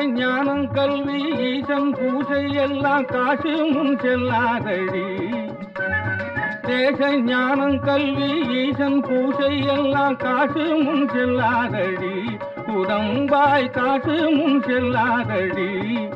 ஞானம் கல்வி ஈசன் பூசை எல்லாம் காசு முன் செல்லாதடி தேச ஞானம் கல்வி ஈசன் பூசை எல்லாம் காசு முன் செல்லாதடி உடம்பாய் காசு முன் செல்லாதடி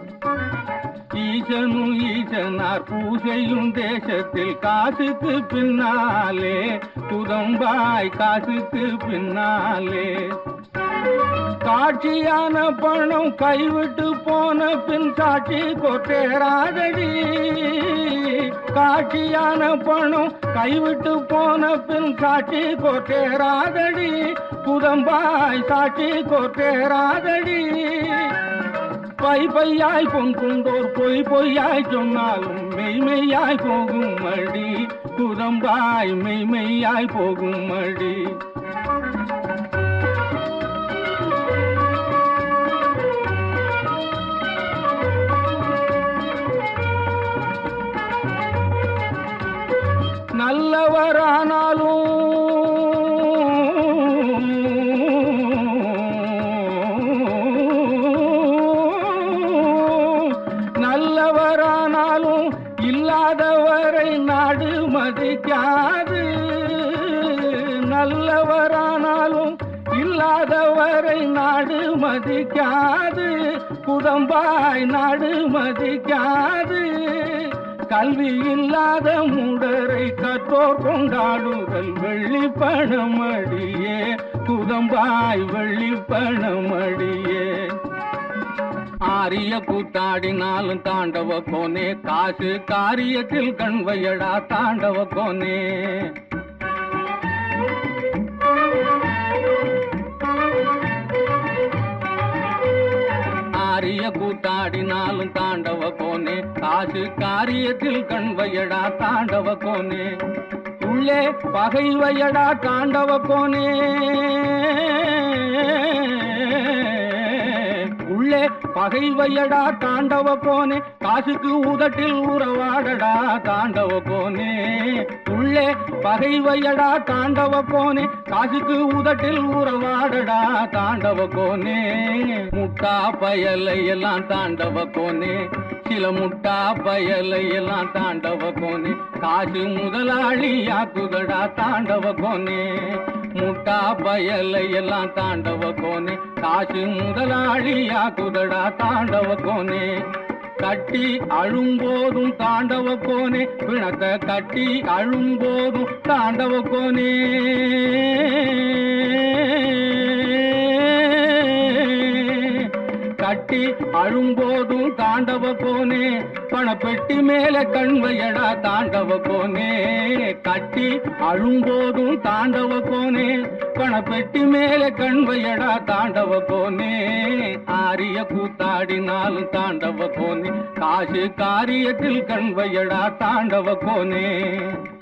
ஈசனும் ஈசனார் பூசையும் தேசத்தில் காசுக்கு பின்னாலே குதம்பாய் காசுக்கு பின்னாலே காட்சியான பணம் கைவிட்டு போன பின் சாட்சி கொட்டேராதடி காட்சியான பணம் கைவிட்டு போன பின் சாட்சி கொட்டேராதடி குதம்பாய் சாட்சி கொட்டேராதடி பை பையாய் பொன் கொண்டோர் பொய் பொய்யாய் சொன்னாலும் மெய்மெய்யாய் போகும் மடி குதம்பாய் மெய்மெய்யாய் போகும் மடி நல்லவரானாலும் நல்லவரானாலும் இல்லாதவரை நாடு மதிக்காது நல்லவரானாலும் இல்லாதவரை நாடு மதிக்காது குதம்பாய் நாடு மதிக்காது கல்வி இல்லாத மூடரை கற்றோர் கொண்டாடுதல் வெள்ளி பணமடியே குதம்பாய் வெள்ளி பணமடியே ஆரிய கூத்தாடினாலும் தாண்டவ கோனே காசு காரியத்தில் கண்வையடா தாண்டவ கோனே ஆரிய கூத்தாடினாலும் தாண்டவ கோனே காசு காரியத்தில் கண்வையடா தாண்டவ கோனே உள்ளே பகை வையடா தாண்டவ கோனே உள்ளே பகை வையடா தாண்டவ கோனே காசுக்கு உதட்டில் உறவாடடா தாண்டவ கோனே உள்ளே பகை வையடா தாண்டவ கோனே காசுக்கு உதட்டில் உறவாடடா தாண்டவ கோனே முட்டா பயலை எல்லாம் தாண்டவ கோனே சில முட்டா பயலை எல்லாம் தாண்டவ கோனே காசு முதலாளியாக்குதடா தாண்டவ கோனே முட்டா பயலை எல்லாம் தாண்டவ கோனே காசு முதலாளியாக்குதடா தாண்டவ கோனே கட்டி அழும்போதும் தாண்டவ கோனே பிணத்தை கட்டி அழும்போதும் தாண்டவ கோனே கட்டி அழும்போதும் தாண்டவ கோனே பணப்பெட்டி மேல கண்வையடா தாண்டவ கோனே கட்டி அழும்போதும் தாண்டவ கோனே பணப்பெட்டி மேல கண்வையடா தாண்டவ கோனே ஆரிய கூத்தாடினாலும் தாண்டவ கோனே காசு காரியத்தில் கண்வையடா தாண்டவ கோனே